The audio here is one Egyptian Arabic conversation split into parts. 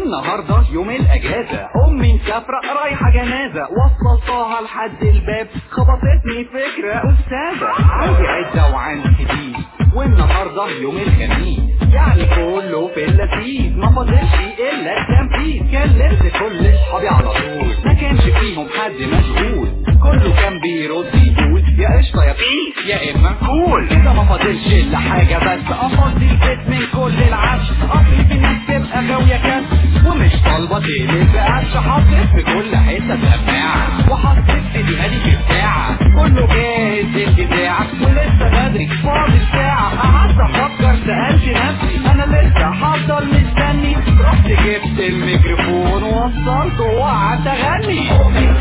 والنهاردة يوم الاجازة امي مسافرة رايحة جنازة وصلتها لحد الباب خبطتني فكرة استاذة عندي عدة وعندي جديد والنهاردة يوم الخميس يعني كله في اللذيذ ما فاضلش الا التنفيذ كلمت كل اصحابي على طول ما كانش فيهم حد مشغول كله كان بيرد يقول يا قشطة يا بيس يا اما كول كده ما فاضلش الا حاجة بس افضي البيت من كل العفش اصل في ناس تبقى غاوية كاس ومش طالبة تقلب بقفش حاطط في كل حتة سماعة وحطيت ايدي ادي في بتاعة كله جاهز البتاع ولسه بدري فاضل ساعة قعدت افكر سألت نفسي انا لسه هفضل مستني رحت جبت الميكروفون ووصلته وقعدت اغني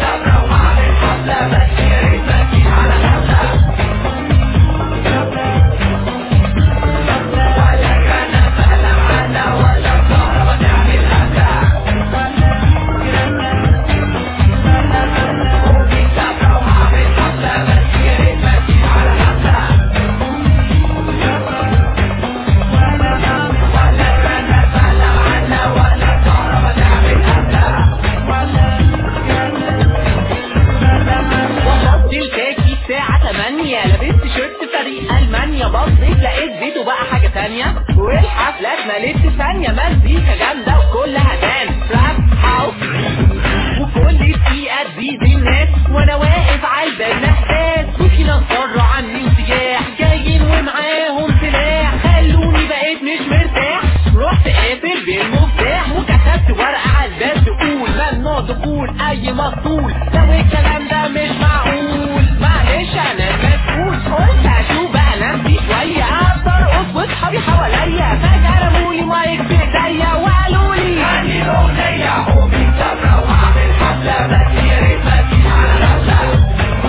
وصلت الكاكي الساعة 8 لبست شيرت فريق ألمانيا بصيت لقيت فيديو بقى حاجة تانية والحفلات مالتش ثانية مزيكا جامدة وكلها دانس راب هاوس وكل دقيقة تزيد الناس وأنا واقف على الباب محتاج وفي ناس بره عني وسياح جايين ومعاهم سلاح خلوني بقيت مش مرتاح رحت قافل بالمفتاح وكتبت ورقة على الباب تقول ممنوع دخول أي مفصول لو الكلام ده مش معقول معلش أنا مسؤول قلت أشوف بقى نفسي شوية أقدر أرقص وأصحابي حواليا فجأة رمولي مايك في إيديا وقالوا لي غني الأغنية قومي سافرة وأعمل حفلة بس يا ريت ما تجيش على رفلة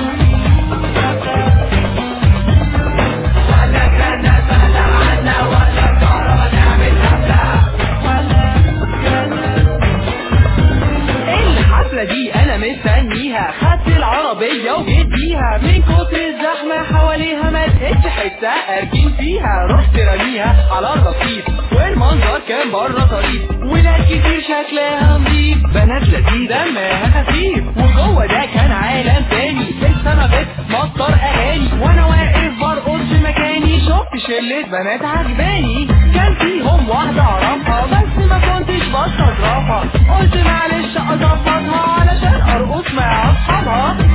ولا كنا سهلة عنا ولا كهربا نعمل حفلة الحفلة دي أنا مستنيها خدت العربية وجيت بيها من كتر الزحمة حواليها ما لقيتش حتة أركن فيها رحت رميها على الرصيف والمنظر كان بره طريف ولاد كتير شكلها نضيف بنات لذيذة دمها خفيف وجوه ده كان عالم تاني السما بتمطر أغاني وأنا واقف برقص في مكاني شفت شلة بنات عجباني كان فيهم واحدة أعرفها بس ما كنتش بستظرفها قلت معلش أظبطها علشان أرقص مع أصحابها